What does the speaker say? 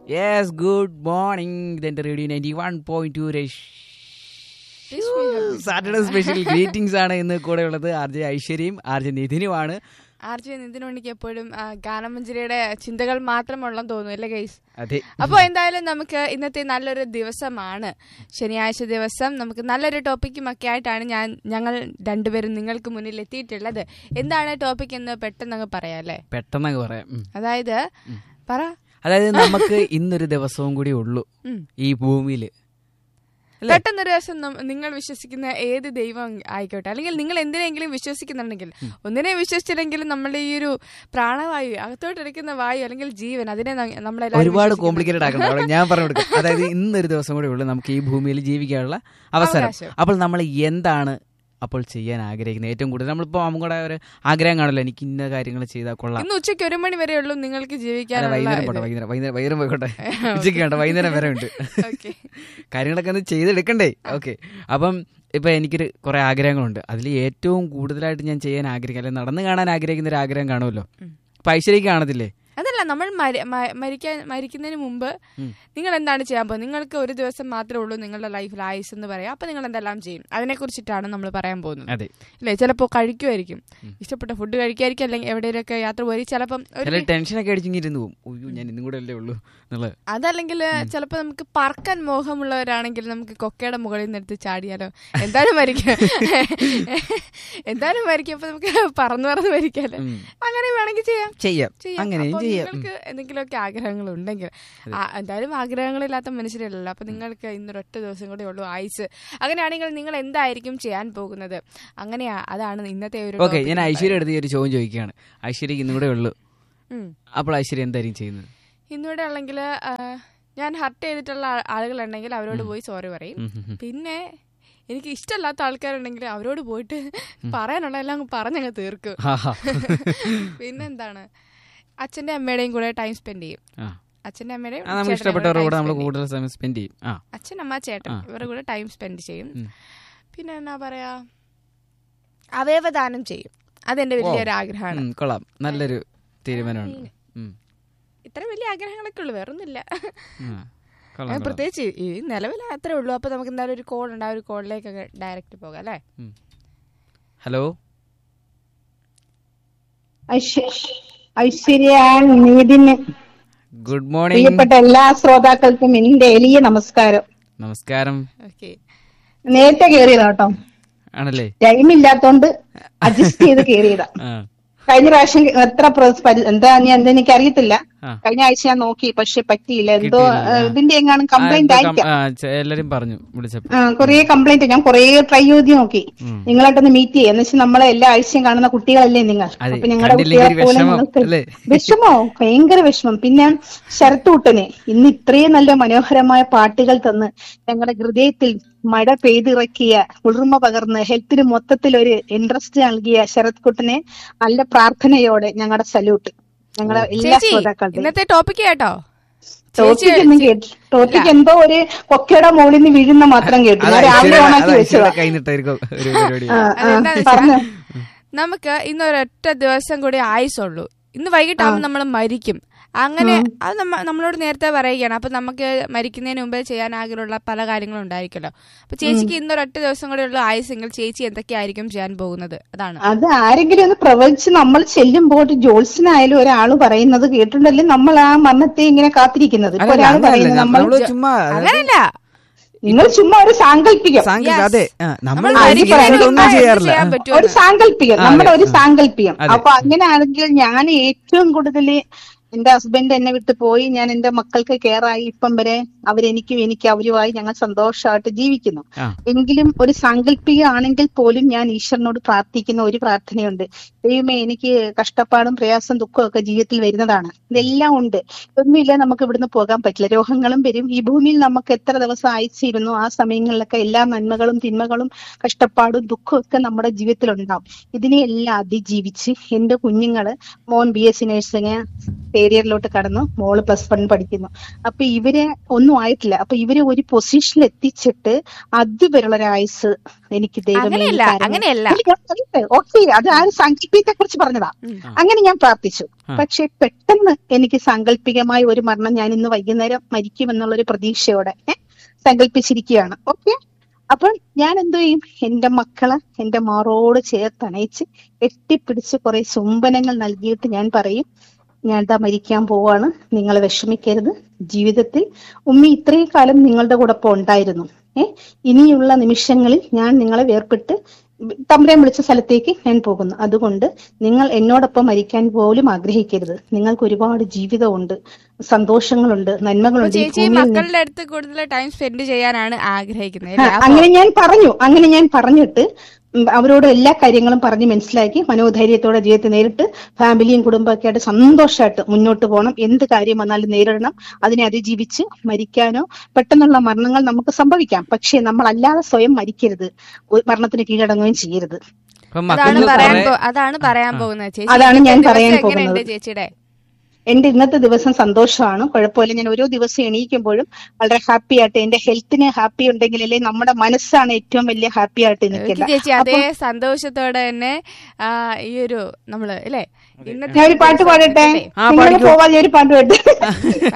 Yes good morning ഇതെന്റെ radio ninety one point two Saturday special greetings ആണ് ഇന്ന് കൂടെ ഉള്ളത് ആർ ജെ ഐശ്വര്യയും ആർ ജെ നിധിനുമാണ് ആർ ജെ നിതിനുണ്ണിക്ക് എപ്പോഴും ആ, ഗാനമഞ്ജരിയുടെ ചിന്തകൾ മാത്രമുള്ളെന്ന് തോന്നുന്നു അല്ലേ ഗൈസ് അതെ അപ്പോൾ എന്തായാലും നമുക്ക് ഇന്നത്തെ നല്ലൊരു ദിവസമാണ് ശനിയാഴ്ച ദിവസം നമുക്ക് നല്ലൊരു ടോപ്പിക്കും ഒക്കെ ആയിട്ടാണ് ഞാൻ ഞങ്ങൾ രണ്ടുപേരും നിങ്ങൾക്ക് മുന്നിൽ എത്തിയിട്ടുള്ളത് എന്താണ് ടോപ്പിക് എന്ന് പെട്ടെന്ന് അങ്ങ് പറയാം അല്ലേ പെട്ടെന്നൊക്കെ പറയാം ഉം. അതായത് പറ അതായത് നമുക്ക് ഇന്നൊരു ദിവസവും കൂടി ഉള്ളൂ ഉം. ഈ ഭൂമിയിൽ അല്ലേ? പെട്ടെന്നൊരു ദിവസം നം- നിങ്ങൾ വിശ്വസിക്കുന്ന ഏത് ദൈവം ആയിക്കോട്ടെ അല്ലെങ്കിൽ നിങ്ങൾ എന്തിനെങ്കിലും വിശ്വസിക്കുന്നുണ്ടെങ്കിൽ ഒന്നിനെ വിശ്വസിച്ചില്ലെങ്കിലും നമ്മളുടെ ഈ ഒരു പ്രാണവായു അകത്തോട്ടെടുക്കുന്ന വായു അല്ലെങ്കിൽ ജീവൻ അതിനെ ന- നമ്മളെല്ലാവരും ഒരുപാട് വിശ്വസിക്കുന്നുണ്ട്. കോംപ്ലിക്കേറ്റഡ് ആക്കണ്ട അവിടെ ഞാൻ പറഞ്ഞു കൊടുക്കാം അതായത് ഇന്നൊരു ദിവസം കൂടി ഉള്ളൂ നമുക്ക് ഈ ഭൂമിയിൽ ജീവിക്കാനുള്ള അവസരം അവകാശം. അപ്പോൾ നമ്മൾ എന്താണ് അപ്പോൾ ചെയ്യാൻ ആഗ്രഹിക്കുന്നത് ഏറ്റവും കൂടുതൽ നമ്മളിപ്പോൾ നമ്മുടെ ഒരു ആഗ്രഹം കാണല്ലോ എനിക്ക് ഇന്ന കാര്യങ്ങൾ ചെയ്താൽ കൊള്ളാം ഇന്ന് ഉച്ചയ്ക്ക് ഒരു മണി വരെ ഉള്ളൂ നിങ്ങൾക്ക് അല്ല, ജീവിക്കാനുള്ള വൈകുന്നേരം പോട്ടെ ഇത്. വൈകുന്നേരം വൈകുന്നേരം വൈകുന്നേരം പോയിക്കോട്ടെ ഉച്ചയ്ക്ക് വേണ്ട വൈകുന്നേരം വരെ ഉണ്ട് ഓക്കേ. കാര്യങ്ങളൊക്കെ ഒന്ന് ചെയ്തെടുക്കണ്ടേ ഓക്കെ അപ്പം ഇപ്പൊ എനിക്കൊരു കുറെ ആഗ്രഹങ്ങളുണ്ട് അതിൽ ഏറ്റവും കൂടുതലായിട്ട് ഞാൻ ചെയ്യാൻ ആഗ്രഹിക്കുക അല്ലെങ്കിൽ നടന്നു കാണാൻ ആഗ്രഹിക്കുന്ന ഒരു ആഗ്രഹം കാണുമല്ലോ അപ്പൊ ഐശ്വര്യക്ക് കാണത്തില്ലേ അതല്ല നമ്മൾ മരി- മ- മരിക്കാൻ മരിക്കുന്നതിന് മുമ്പ് ഉം. നിങ്ങൾ എന്താണ് ചെയ്യാൻ പോകുന്നത് നിങ്ങൾക്ക് ഒരു ദിവസം മാത്രമേ ഉള്ളൂ നിങ്ങളുടെ ലൈഫിൽ ആയുസ് എന്ന് പറയാം അപ്പൊ നിങ്ങൾ എന്തെല്ലാം ചെയ്യും അതിനെ കുറിച്ചിട്ടാണ് നമ്മൾ പറയാൻ പോകുന്നത് അതെ അല്ലേ ചിലപ്പോൾ കഴിക്കുമായിരിക്കും ഇഷ്ടപ്പെട്ട ഫുഡ് കഴിക്കായിരിക്കും അല്ലെങ്കിൽ എവിടെയൊക്കെ യാത്ര പോയി ചിലപ്പം ഒരു ചില ടെൻഷനൊക്കെ അടിച്ചിങ്ങിരുന്ന് പോകും അയ്യോ ഞാൻ ഇന്നും കൂടെ അല്ലേ ഉള്ളൂ എന്നുള്ളത് അതല്ലെങ്കിൽ ചിലപ്പോൾ നമുക്ക് പറക്കാൻ മോഹമുള്ളവരാണെങ്കിൽ നമുക്ക് കൊക്കയുടെ മുകളിൽ നിന്ന് എടുത്ത് ചാടിയാലോ എന്തായാലും മരിക്കും എന്തായാലും മരിക്കും അപ്പൊ നമുക്ക് പറന്ന് പറന്ന് മരിക്കാലോ ഉം. അങ്ങനെ വേണമെങ്കിൽ ചെയ്യാം ചെയ്യാം ചെയ്യാം. അങ്ങനെയും അപ്പോൾ ചെയ്യാം ഉം. നിങ്ങൾക്ക് എന്തെങ്കിലുമൊക്കെ ആഗ്രഹങ്ങൾ ഉണ്ടെങ്കിൽ ആ, എന്തായാലും ആഗ്രഹങ്ങളില്ലാത്ത മനുഷ്യരല്ലല്ലോ അപ്പൊ നിങ്ങൾക്ക് ഇന്നൊരൊറ്റ ദിവസം കൂടെ ഉള്ളൂ ആയുസ് അങ്ങനെയാണെങ്കിൽ നിങ്ങൾ എന്തായിരിക്കും ചെയ്യാൻ പോകുന്നത് അങ്ങനെയാ അതാണ് ഇന്നത്തെ ഒരു ഓക്കെ topic ഞാൻ എന്ന് ഐശ്വര്യ അടുത്ത് ഈ ഒരു ചോദ്യം ചോദിക്കുകയാണ് ഐശ്വര്യക്ക് ഇന്നും കൂടെ ഉള്ളൂ ഉം. അപ്പോൾ ഐശ്വര്യ എന്തായിരിക്കും ചെയ്യുന്നത് ഇന്നിവിടെ ഉള്ളെങ്കിൽ ഞാൻ ഹർട്ട് ചെയ്തിട്ടുള്ള ആ- ആളുകളുണ്ടെങ്കിൽ അവരോട് പോയി സോറി പറയും ഉം, ഉം, ഉം. പിന്നെ എനിക്ക് ഇഷ്ടമല്ലാത്ത ആൾക്കാരുണ്ടെങ്കിൽ അവരോട് പോയിട്ട് പറയാനുള്ള എല്ലാം അങ്ങ് പറഞ്ഞങ്ങ് തീർക്കും ആഹാ. പിന്നെന്താണ് അച്ഛന്റെ അമ്മയുടെയും കൂടെ ടൈം സ്പെൻഡ് ചെയ്യും ആ. അച്ഛന്റെ അമ്മയുടെയും ആ, നമുക്ക് ചേട്ടൻ്റെ ഇഷ്ടപ്പെട്ടവരുടെ time കൂടെ നമ്മൾ spend ചെയ്യും. കൂടുതൽ സമയം സ്പെൻഡ് ചെയ്യും ആ അച്ഛൻ അമ്മ ചേട്ടൻ ആ. ഇവരുടെ കൂടെ ടൈം സ്പെൻഡ് ചെയ്യും ഉം. പിന്നെ എന്നാ പറയാ അവയവദാനം ചെയ്യും അതെന്റെ വലിയൊരു ആഗ്രഹമാണ് ഉം, കൊള്ളാം നല്ലൊരു തീരുമാനമാണ് ഉം. ഇത്ര വലിയ ആഗ്രഹങ്ങളൊക്കെ ഉള്ളു വേറൊന്നുമില്ല ആ, കൊള്ളാം, ഏ, കൊള്ളാം. പ്രത്യേകിച്ച് ഈ നിലവിൽ അത്രേ ഉള്ളൂ അപ്പൊ നമുക്ക് എന്തായാലും ഒരു കോൾ ഉണ്ട് ആ ഒരു കോളിലേക്കൊക്കെ ഡയറക്റ്റ് പോകാം അല്ലേ ഹലോ ഐശ്വ- ഐശ്വര്യ നീതിന് ഗുഡ് മോർണിംഗ് പ്രിയപ്പെട്ട എല്ലാ ശ്രോതാക്കൾക്കും എന്റെ എളിയ നമസ്കാരം നമസ്കാരം ഓക്കെ നേരത്തെ കേറിയതാ കേട്ടോ ആണല്ലേ ടൈം ഇല്ലാത്തോണ്ട് അഡ്ജസ്റ്റ് ചെയ്ത് കേറിയതാ ആ കഴിഞ്ഞ പ്രാവശ്യം എത്ര പ്ര- പരി- എന്താ ഞാൻ എന്താ എനിക്ക് അറിയത്തില്ല ആ. കഴിഞ്ഞ ആഴ്ച ഞാൻ നോക്കി പക്ഷെ പറ്റിയില്ല എന്തോ കിട്ടിയില്ല, ആ. ഏഹ്, ഇതിന്റെ എങ്ങാനും ആ, കംപ്ലൈന്റ് എന്തോ കം- ആയിരിക്കാം ആ, ചെ- എല്ലാരും പറഞ്ഞു വിളിച്ചപ്പോ ആ കൊറേ കംപ്ലൈന്റ് ഞാൻ കൊറേ ട്രൈ ചെയ്ത് നോക്കി ഉം. നിങ്ങളായിട്ടൊന്ന് മീറ്റ് ചെയ്യാം എന്ന് വെച്ചാൽ നമ്മളെ എല്ലാ ആഴ്ചയും കാണുന്ന കുട്ടികളല്ലേ നിങ്ങൾ അതെ, അപ്പൊ ഞങ്ങളുടെ കണ്ടില്ലെങ്കിൽ കുട്ടികളെ ഒരു പോലെ വിഷമം, നിങ്ങൾക്ക് അല്ലേ? വിഷമോ ഭയങ്കര വിഷമം പിന്നെ ശരത്തൂട്ടന് ഇന്ന് ഇത്രയും നല്ല മനോഹരമായ പാട്ടുകൾ തന്ന് ഞങ്ങളുടെ ഹൃദയത്തിൽ മഴ പെയ്തിറക്കിയ കുളിർമ പകർന്ന് ഹെൽത്തിന് മൊത്തത്തിൽ ഒരു ഇൻട്രസ്റ്റ് നൽകിയ ശരത് കുട്ടനെ നല്ല പ്രാർത്ഥനയോടെ ഞങ്ങളുടെ സല്യൂട്ട് ഞങ്ങളുടെ എല്ലാ ചേച്ചി ശ്രോതാക്കളുടെയും ഇന്നത്തെ ടോപ്പിക് കേട്ടോ ടോപ്പിക് ഒന്നും കേട്ടു ടോപ്പിക് എന്തോ ഒരു കൊക്കയുടെ മുകളിൽ നിന്ന് വീഴുന്ന മാത്രം കേട്ടു അത് ഞാൻ രാവിലെ ഐശ്വര്യ- ഓണാക്കി അത് വെച്ചതാ ഐശ്വര്യ കൈന്നിട്ടായിരിക്കും ഒരു പരിപാടി ആ, ആ, അതെന്താന്ന് വെച്ചാ, പറഞ്ഞോ നമുക്ക് ഇന്ന് ഒരൊറ്റ ദിവസം കൂടി ആയുസുള്ളൂ ഇന്ന് വൈകിട്ടാകുമ്പോൾ നമ്മൾ മരിക്കും അങ്ങനെ അത് നമ്മ നമ്മളോട് നേരത്തെ പറയുകയാണ് അപ്പൊ നമുക്ക് മരിക്കുന്നതിന് മുമ്പേ ചെയ്യാൻ ആഗ്രഹമുള്ള പല കാര്യങ്ങളും ഉണ്ടായിരിക്കുമല്ലോ അപ്പൊ ചേച്ചിക്ക് ഇന്നൊരൊറ്റ ദിവസം കൂടെ ഉള്ള ആയുസെങ്കിൽ ചേച്ചി എന്തൊക്കെയായിരിക്കും ചെയ്യാൻ പോകുന്നത് അതാണ് അത് ആരെങ്കിലും ഒന്ന് പ്രവചിച്ച് നമ്മൾ ചെല്ലുമ്പോൾ ജോത്സ്യനായാലും ഒരാള് പറയുന്നത് കേട്ടിട്ടുണ്ടല്ലേ നമ്മൾ ആ മരണത്തെ ഇങ്ങനെ കാത്തിരിക്കുന്നത് ഇപ്പൊ അല്ലല്ല, ഒരാൾ അങ്ങനെയല്ല. പറയുന്നത് നമ്മൾ നമ്മള് ചുമ്മാ അങ്ങനല്ല നിങ്ങൾ ചുമ്മാ ഒരു സാങ്കല്പികം സാങ്കേതിക Yes. അതെ ആ, നമ്മൾ നമ്മൾ ആ, മരിക്കുന്നതിന് മരിക്കുന്നതിന് മുമ്പ് ഒന്നും മുമ്പ് ചെയ്യാറില്ല ചെയ്യാൻ ആ. പറ്റുമോ ഒരു സാങ്കല്പികം ആ, നമ്മുടെ അതെ. ഒരു സാങ്കല്പികം അതെ. അപ്പൊ അങ്ങനെയാണെങ്കിൽ ഞാൻ ഏറ്റവും കൂടുതൽ എന്റെ ഹസ്ബൻഡ് എന്നെ വിട്ട് പോയി ഞാൻ എന്റെ മക്കൾക്ക് കെയറായി ഇപ്പം വരെ അവരെനിക്കും എനിക്ക് അവരുമായി ഞങ്ങൾ സന്തോഷമായിട്ട് ജീവിക്കുന്നു ആ. എങ്കിലും ഒരു സാങ്കല്പിക ആണെങ്കിൽ പോലും ഞാൻ ഈശ്വരനോട് പ്രാർത്ഥിക്കുന്ന ഒരു പ്രാർത്ഥനയുണ്ട് ദൈവമേ എനിക്ക് കഷ്ടപ്പാടും പ്രയാസം ദുഃഖവും ഒക്കെ ജീവിതത്തിൽ വരുന്നതാണ് ഇതെല്ലാം ഉണ്ട് ഇതൊന്നുമില്ല നമുക്ക് ഇവിടുന്ന് പോകാൻ പറ്റില്ല രോഗങ്ങളും വരും ഈ ഭൂമിയിൽ നമുക്ക് എത്ര ദിവസം അയച്ചിരുന്നു ആ സമയങ്ങളിലൊക്കെ എല്ലാ നന്മകളും തിന്മകളും കഷ്ടപ്പാടും ദുഃഖവും ഒക്കെ നമ്മുടെ ജീവിതത്തിൽ ഉണ്ടാവും ഇതിനെയെല്ലാം അതിജീവിച്ച് എന്റെ കുഞ്ഞുങ്ങള് മോൻ ബി എസ് സി നഴ്സിംഗ് ഏരിയയിലോട്ട് കടന്നു മോള് പ്ലസ് വൺ പഠിക്കുന്നു അപ്പൊ ഇവരെ ഒന്നും ആയിട്ടില്ല അപ്പൊ ഇവരെ ഒരു പൊസിഷനിൽ എത്തിച്ചിട്ട് അതുവരെയുള്ള ഒരു ആയുസ് എനിക്ക് ദൈവമേ അങ്ങനെയല്ല എനിക്ക് ആരെങ്കിലും- അങ്ങനെയല്ല ഇല്ല, ഞാൻ പറയട്ടെ. ഓക്കെ അത് ആ ഒരു സങ്കല്പത്തെ കുറിച്ച് പറഞ്ഞതാ ഉം. അങ്ങനെ ഞാൻ പ്രാർത്ഥിച്ചു ആ. പക്ഷെ പെട്ടെന്ന് എനിക്ക് സാങ്കല്പികമായ ഒരു മരണം ഞാൻ ഇന്ന് വൈകുന്നേരം മരിക്കുമെന്നുള്ള ഒരു പ്രതീക്ഷയോടെ ഏ, സങ്കല്പിച്ചിരിക്കുകയാണ് ഓക്കെ അപ്പോൾ ഞാൻ എന്തു ചെയ്യും എന്റെ മക്കളെ എന്റെ മാറോട് ചേർത്തണയിച്ച് എട്ടിപ്പിടിച്ച് കുറെ ചുംബനങ്ങൾ നൽകിയിട്ട് ഞാൻ പറയും ഞാൻ ഇതാ മരിക്കാൻ പോവാണ് നിങ്ങൾ വിഷമിക്കരുത് ജീവിതത്തിൽ ഉമ്മി ഇത്രയും കാലം നിങ്ങളുടെ കൂടെ ഒപ്പം ഉണ്ടായിരുന്നു ഏ ഇനിയുള്ള നിമിഷങ്ങളിൽ ഞാൻ നിങ്ങളെ വേർപെട്ട് തമ്പുരാൻ വിളിച്ച സ്ഥലത്തേക്ക് ഞാൻ പോകുന്നു അതുകൊണ്ട് നിങ്ങൾ എന്നോടൊപ്പം മരിക്കാൻ പോലും ആഗ്രഹിക്കരുത് നിങ്ങൾക്ക് ഒരുപാട് ജീവിതമുണ്ട് സന്തോഷങ്ങളുണ്ട് അപ്പൊ നന്മകളുണ്ട് ഈ ചേച്ചി ഭൂമിയിൽ നിന്ന് മക്കളുടെ അടുത്ത് കൂടുതൽ ടൈം സ്പെൻഡ് ചെയ്യാനാണ് ആഗ്രഹിക്കുന്നത് ആ, അല്ലേ? അപ്പൊ അങ്ങനെ ഞാൻ പറഞ്ഞു അങ്ങനെ ഞാൻ പറഞ്ഞിട്ട് ഉം, അവരോട് എല്ലാ കാര്യങ്ങളും പറഞ്ഞ് മനസ്സിലാക്കി മനോധൈര്യത്തോടെ ജീവിതത്തെ നേരിട്ട് ഫാമിലിയും കുടുംബമൊക്കെ ആയിട്ട് സന്തോഷമായിട്ട് മുന്നോട്ട് പോകണം എന്ത് കാര്യം വന്നാലും നേരിടണം അതിനെ അതിജീവിച്ച് മരിക്കാനോ പെട്ടെന്നുള്ള മരണങ്ങൾ നമുക്ക് സംഭവിക്കാം പക്ഷേ നമ്മൾ അല്ലാതെ സ്വയം മരിക്കരുത് ഒരു മരണത്തിന് കീഴടങ്ങുകയും ചെയ്യരുത് അപ്പൊ അതാണ് മക്കൾക്ക് പറയാൻ കുറെ പോ- അതാണ് പറയാൻ ആ. പോകുന്നത് ചേച്ചി അതാണ് ഞാൻ ഇന്നത്തെ പറയാൻ ദിവസം എങ്ങനെയുണ്ട് പോകുന്നത്. ചേച്ചിയുടെ എന്റെ ഇന്നത്തെ ദിവസം സന്തോഷമാണ് കുഴപ്പമില്ല ഞാൻ ഓരോ ദിവസം എണീക്കുമ്പോഴും വളരെ ഹാപ്പി ആയിട്ട് എന്റെ ഹെൽത്തിന് ഹാപ്പി ഉണ്ടെങ്കിലല്ലേ നമ്മുടെ മനസ്സാണ് ഏറ്റവും വലിയ ഹാപ്പി ആയിട്ട് ഓക്കെ നിൽക്കുന്നത് ചേച്ചി അതേ സന്തോഷത്തോടെ തന്നെ ആ, ഈ ഒരു നമ്മള് അല്ലേ ഇന്നത്തെ ഞാൻ ഒരു പാട്ട് ദിവസം പാടട്ടെ അല്ലേ? ആ, നിങ്ങൾ പാടിക്കോ. പോവാതെ ഞാൻ ഒരു പാട്ട് പാടട്ടെ